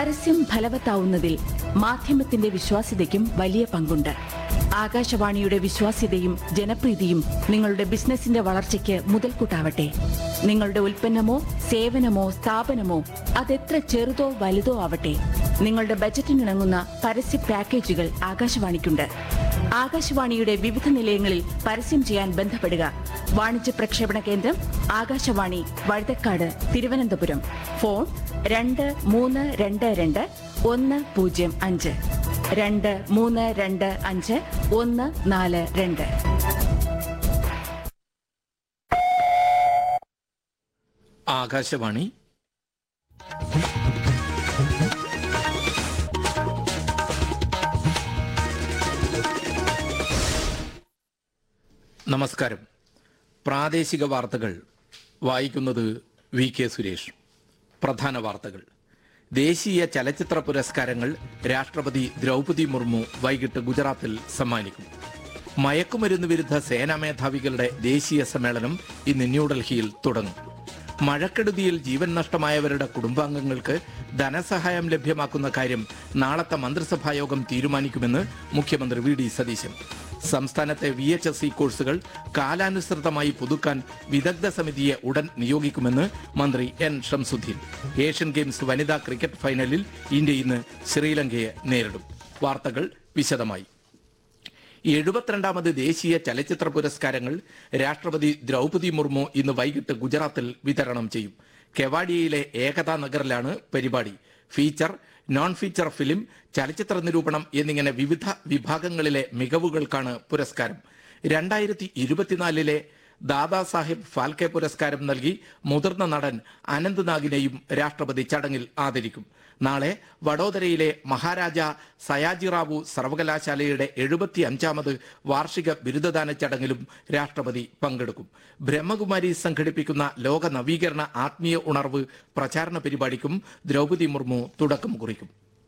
പരസ്യം ഫലവത്താവുന്നതിൽ മാധ്യമത്തിന്റെ വിശ്വാസ്യതയ്ക്കും വലിയ പങ്കുണ്ട് ആകാശവാണിയുടെ വിശ്വാസ്യതയും ജനപ്രീതിയും നിങ്ങളുടെ ബിസിനസിന്റെ വളർച്ചയ്ക്ക് മുതൽക്കൂട്ടാവട്ടെ നിങ്ങളുടെ ഉൽപ്പന്നമോ സേവനമോ സ്ഥാപനമോ അതെത്ര ചെറുതോ വലുതോ ആവട്ടെ നിങ്ങളുടെ ബജറ്റിനിണങ്ങുന്ന പരസ്യ പാക്കേജുകൾ ആകാശവാണിക്കുണ്ട് ആകാശവാണിയുടെ വിവിധ നിലയങ്ങളിൽ പരസ്യം ചെയ്യാൻ ബന്ധപ്പെടുക വാണിജ്യ പ്രക്ഷേപണ കേന്ദ്രം ആകാശവാണി വഴുതക്കാട് തിരുവനന്തപുരം ഫോൺ രണ്ട് മൂന്ന് രണ്ട് രണ്ട് ഒന്ന് പൂജ്യം അഞ്ച് രണ്ട് മൂന്ന് രണ്ട് അഞ്ച് ഒന്ന് നാല് രണ്ട് ആകാശവാണി നമസ്കാരം പ്രാദേശിക വാർത്തകൾ വായിക്കുന്നത് വി കെ സുരേഷ് പ്രധാന വാർത്തകൾ ദേശീയ ചലച്ചിത്ര പുരസ്കാരങ്ങൾ രാഷ്ട്രപതി ദ്രൗപതി മുർമു വൈകിട്ട് ഗുജറാത്തിൽ സമ്മാനിക്കും മയക്കുമരുന്ന് വിരുദ്ധ സേനാ മേധാവികളുടെ ദേശീയ സമ്മേളനം ഇന്ന് ന്യൂഡൽഹിയിൽ തുടങ്ങും മഴക്കെടുതിയിൽ ജീവൻ നഷ്ടമായവരുടെ കുടുംബാംഗങ്ങൾക്ക് ധനസഹായം ലഭ്യമാക്കുന്ന കാര്യം നാളത്തെ മന്ത്രിസഭാ യോഗം തീരുമാനിക്കുമെന്ന് മുഖ്യമന്ത്രി വി ഡി സതീശൻ സംസ്ഥാനത്തെ വി എച്ച് എസ് സി കോഴ്സുകൾ കാലാനുസൃതമായി പുതുക്കാൻ വിദഗ്ധ സമിതിയെ ഉടൻ നിയോഗിക്കുമെന്ന് മന്ത്രി എൻ ഷംസുദ്ദീൻ ഏഷ്യൻ ഗെയിംസ് വനിതാ ക്രിക്കറ്റ് ഫൈനലിൽ ഇന്ത്യ ഇന്ന് ശ്രീലങ്കയെ നേരിടും വാർത്തകൾ വിശദമായി എഴുപത്തിരണ്ടാമത് ദേശീയ ചലച്ചിത്ര പുരസ്കാരങ്ങൾ രാഷ്ട്രപതി ദ്രൗപതി മുർമു ഇന്ന് വൈകിട്ട് ഗുജറാത്തിൽ വിതരണം ചെയ്യും കെവാഡിയയിലെ ഏകതാ നഗറിലാണ് പരിപാടി ഫീച്ചർ നോൺ ഫീച്ചർ ഫിലിം ചലച്ചിത്ര നിരൂപണം എന്നിങ്ങനെ വിവിധ വിഭാഗങ്ങളിലെ മികവുകൾക്കാണ് പുരസ്കാരം രണ്ടായിരത്തി ഇരുപത്തിനാലിലെ ദാദാ സാഹിബ് ഫാൽക്കെ പുരസ്കാരം നൽകി മുതിർന്ന നടൻ അനന്ത് നാഗിനെയും രാഷ്ട്രപതി ചടങ്ങിൽ ആദരിക്കും നാളെ വഡോദരയിലെ മഹാരാജ സയാജിറാവു സർവകലാശാലയുടെ എഴുപത്തി അഞ്ചാമത് വാർഷിക ബിരുദദാന ചടങ്ങിലും രാഷ്ട്രപതി പങ്കെടുക്കും ബ്രഹ്മകുമാരി സംഘടിപ്പിക്കുന്ന ലോക നവീകരണ ആത്മീയ ഉണർവ് പ്രചാരണ പരിപാടിക്കും ദ്രൗപതി മുർമു തുടക്കം കുറിക്കും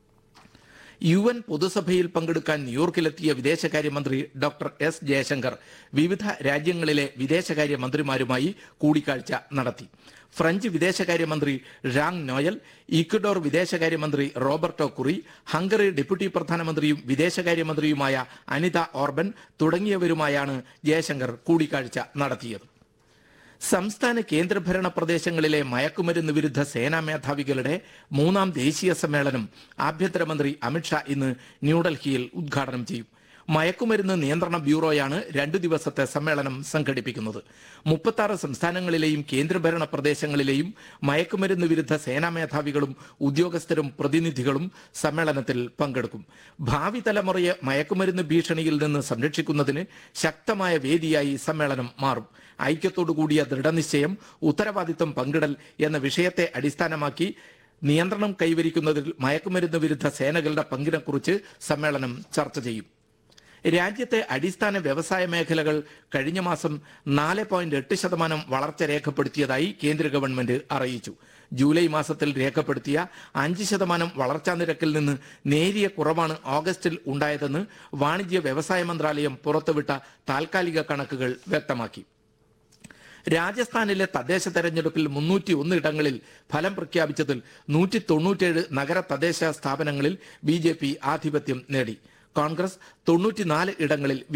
യു എൻ പൊതുസഭയിൽ പങ്കെടുക്കാൻ ന്യൂയോർക്കിലെത്തിയ വിദേശകാര്യമന്ത്രി ഡോക്ടർ എസ് ജയശങ്കർ വിവിധ രാജ്യങ്ങളിലെ വിദേശകാര്യ മന്ത്രിമാരുമായി കൂടിക്കാഴ്ച നടത്തി ഫ്രഞ്ച് വിദേശകാര്യമന്ത്രി ഴാങ് നോയൽ ഇക്വഡോർ വിദേശകാര്യമന്ത്രി റോബർട്ടോ കുറി ഹംഗറി ഡെപ്യൂട്ടി പ്രധാനമന്ത്രിയും വിദേശകാര്യമന്ത്രിയുമായ അനിത ഓർബൻ തുടങ്ങിയവരുമായാണ് ജയശങ്കർ കൂടിക്കാഴ്ച നടത്തിയത് സംസ്ഥാന കേന്ദ്രഭരണ പ്രദേശങ്ങളിലെ മയക്കുമരുന്ന് വിരുദ്ധ സേനാ മേധാവികളുടെ മൂന്നാം ദേശീയ സമ്മേളനം ആഭ്യന്തരമന്ത്രി അമിത്ഷാ ഇന്ന് ന്യൂഡൽഹിയിൽ ഉദ്ഘാടനം ചെയ്യും മയക്കുമരുന്ന് നിയന്ത്രണ ബ്യൂറോയാണ് രണ്ടു ദിവസത്തെ സമ്മേളനം സംഘടിപ്പിക്കുന്നത് മുപ്പത്തി സംസ്ഥാനങ്ങളിലെയും കേന്ദ്രഭരണ പ്രദേശങ്ങളിലെയും മയക്കുമരുന്ന് വിരുദ്ധ സേനാ മേധാവികളും ഉദ്യോഗസ്ഥരും പ്രതിനിധികളും സമ്മേളനത്തിൽ പങ്കെടുക്കും ഭാവി തലമുറയെ മയക്കുമരുന്ന് ഭീഷണിയിൽ നിന്ന് സംരക്ഷിക്കുന്നതിന് ശക്തമായ വേദിയായി സമ്മേളനം മാറും ഐക്യത്തോടുകൂടിയ ദൃഢനിശ്ചയം ഉത്തരവാദിത്വം പങ്കിടൽ എന്ന വിഷയത്തെ അടിസ്ഥാനമാക്കി നിയന്ത്രണം കൈവരിക്കുന്നതിൽ മയക്കുമരുന്ന് വിരുദ്ധ സേനകളുടെ പങ്കിനെക്കുറിച്ച് സമ്മേളനം ചർച്ച ചെയ്യും രാജ്യത്തെ അടിസ്ഥാന വ്യവസായ മേഖലകൾ കഴിഞ്ഞ മാസം നാല് പോയിന്റ് എട്ട് ശതമാനം വളർച്ച രേഖപ്പെടുത്തിയതായി കേന്ദ്ര ഗവൺമെന്റ് അറിയിച്ചു ജൂലൈ മാസത്തിൽ രേഖപ്പെടുത്തിയ അഞ്ച് ശതമാനം വളർച്ചാ നിരക്കിൽ നിന്ന് നേരിയ കുറവാണ് ഓഗസ്റ്റിൽ ഉണ്ടായതെന്ന് വാണിജ്യ വ്യവസായ മന്ത്രാലയം പുറത്തുവിട്ട താൽക്കാലിക കണക്കുകൾ വ്യക്തമാക്കി രാജസ്ഥാനിലെ തദ്ദേശ തെരഞ്ഞെടുപ്പിൽ മുന്നൂറ്റി ഒന്ന് ഇടങ്ങളിൽ ഫലം പ്രഖ്യാപിച്ചതിൽ നൂറ്റി തൊണ്ണൂറ്റേഴ് നഗര തദ്ദേശ സ്ഥാപനങ്ങളിൽ ബി ജെ പി ആധിപത്യം നേടി കോൺഗ്രസ് തൊണ്ണൂറ്റിനാല് ഇടങ്ങളിൽ